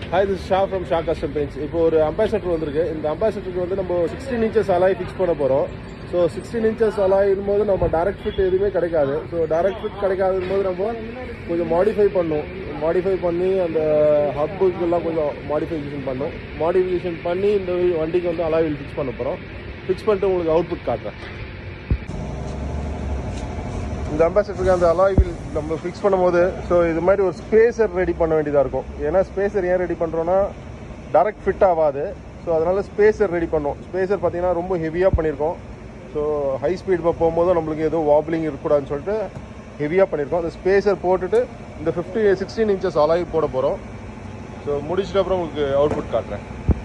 hi this Sha from Sha custom paints இப்போ ஒரு ambassador வந்திருக்கு இந்த அம்பாசடருக்கு வந்து நம்ம சிக்ஸ்டீன் இன்ச்சஸ் அலாய் ஃபிக்ஸ் பண்ண போகிறோம் ஸோ சிக்ஸ்டீன் இன்ச்சஸ் அலாயும் போது நம்ம டேரக்ட் ஃபிட் எதுவுமே கிடைக்காது ஸோ டேரக்ட் ஃபிட் கிடைக்காத போது நம்ம கொஞ்சம் மாடிஃபை பண்ணணும் மாடிஃபை பண்ணி அந்த ஹப்புக்கெல்லாம் கொஞ்சம் மாடிஃபிகேஷன் பண்ணணும் மாடிஃபிகேஷன் பண்ணி இந்த வண்டிக்கு வந்து அலாய் ஃபிக்ஸ் பண்ண போகிறோம் ஃபிக்ஸ் பண்ணிட்டு உங்களுக்கு அவுட்புட் காட்டுறேன் இந்த அம்பாசடருக்கு அந்த அலாய் வீல் நம்ம ஃபிக்ஸ் பண்ணும்போது ஸோ இது மாதிரி ஒரு ஸ்பேசர் ரெடி பண்ண வேண்டியதாக இருக்கும் ஏன்னா ஸ்பேசர் ஏன் ரெடி பண்ணுறோன்னா டைரக்ட் ஃபிட் ஆகாது ஸோ அதனால ஸ்பேசர் ரெடி பண்ணோம் ஸ்பேசர் பார்த்தீங்கன்னா ரொம்ப ஹெவியாக பண்ணியிருக்கோம் ஸோ ஹை ஸ்பீட் போகும்போது நம்மளுக்கு எதுவும் வாப்லிங் இருக்கக்கூடாதுன்னு சொல்லிட்டு ஹெவியாக பண்ணியிருக்கோம் அந்த ஸ்பேசர் போட்டுட்டு இந்த ஃபிஃப்டி சிக்ஸ்டீன் இன்ச்சஸ் அலாய் போட போகிறோம் ஸோ முடிச்சிட்ட அப்புறம் உங்களுக்கு அவுட்புட் காட்டுறேன்